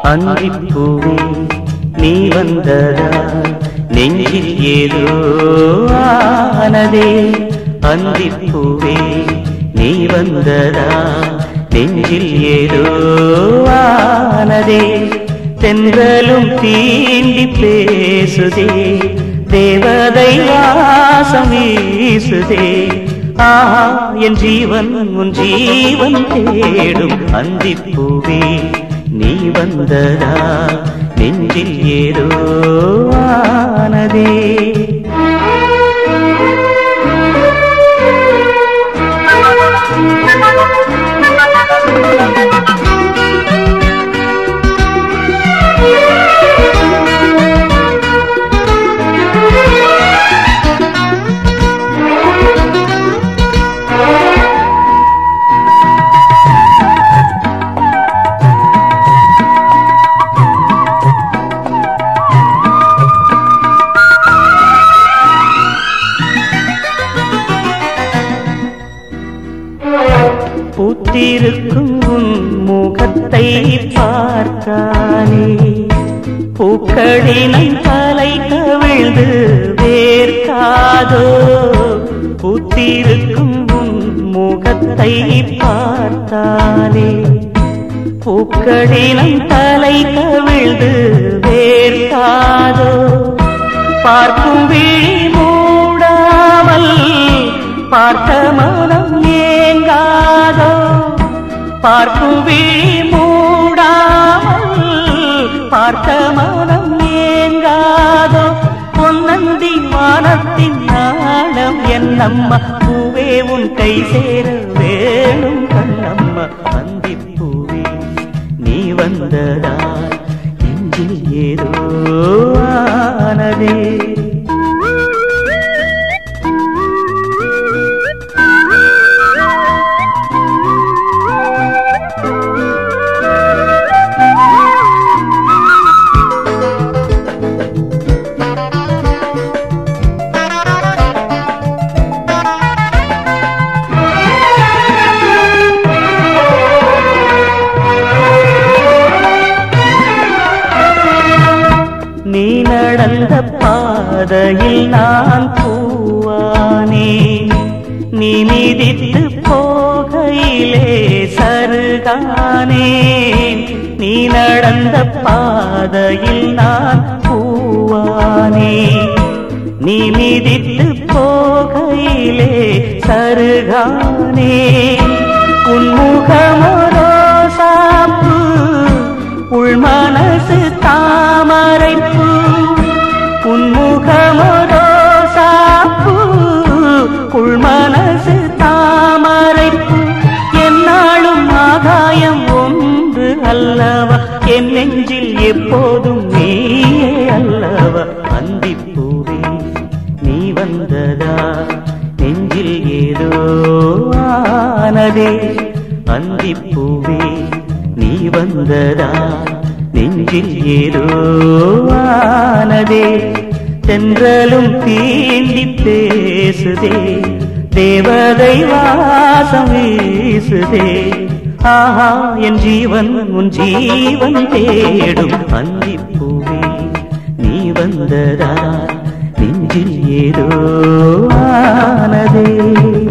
அந்திப்பூவே நீ வந்ததா நெஞ்சில் ஏதோ ஆனதே அந்திப்பூவே நீ வந்ததா நெஞ்சில் ஏதோ ஆனதே தென்றலும் தீண்டி பேசுதே தேவதை வாசம் வீசுதே ஆஹா என் ஜீவன் உன் ஜீவன் தேடும் அந்திப்பூவே நீ வந்ததா நெஞ்சில் ஏதோ ஆனதே பூத்திருக்கும் உன் முகத்தை பார்த்தாலே பூக்களினை தலை கவிழ்ந்து வேர்க்காதோ பூத்திருக்கும் உன் முகத்தை பார்த்தாலே பூக்களினை தலை கவிழ்ந்து வேர்க்காதோ பார்க்கும் விழி மூடாமல் பார்த்த மனம் ஏங்காதோ பார்க்கும் விழி மூடாமல் பார்த்த மனம் ஏங்காதோ பொன்னந்தி வானத்தின் நாணம் என்னம்மா பூவே உன் கை சேர வேணும் கண்ணம்மா அந்திப்பூவே நீ வந்ததா நெஞ்சில் ஏதோ ஆனதே நீ நடந்த பாதையில் நான் பூவானே நீ மிதித்து போகையிலே சருகானே நீ நடந்த பாதையில் நான் பூவானே நீ மிதித்து போகையிலே சருகானே உன்முகமரோ சாப்பு உள் மனசு தாமரைப்பூ உன்முகமரோ சாப்பு உள் மனசு தாமரைப்பூ என்னாலும் ஆகாயம் ஒன்று அல்லவா என் நெஞ்சில் எப்போதும் நீயே அல்லவா அந்திப்பூவே நீ வந்ததா நெஞ்சில் ஏதோ ஆனதே அந்திப்பூவே நீ வந்ததா நெஞ்சில் ஏதோ ஆனதே தென்றலும் தீண்டி பேசுதே தேவதை வாசம் வீசுதே ஆஹா என் ஜீவன் உன் ஜீவன் தேடும் அந்திப்பூவே நீ வந்ததா நெஞ்சில் ஏதோ ஆனதே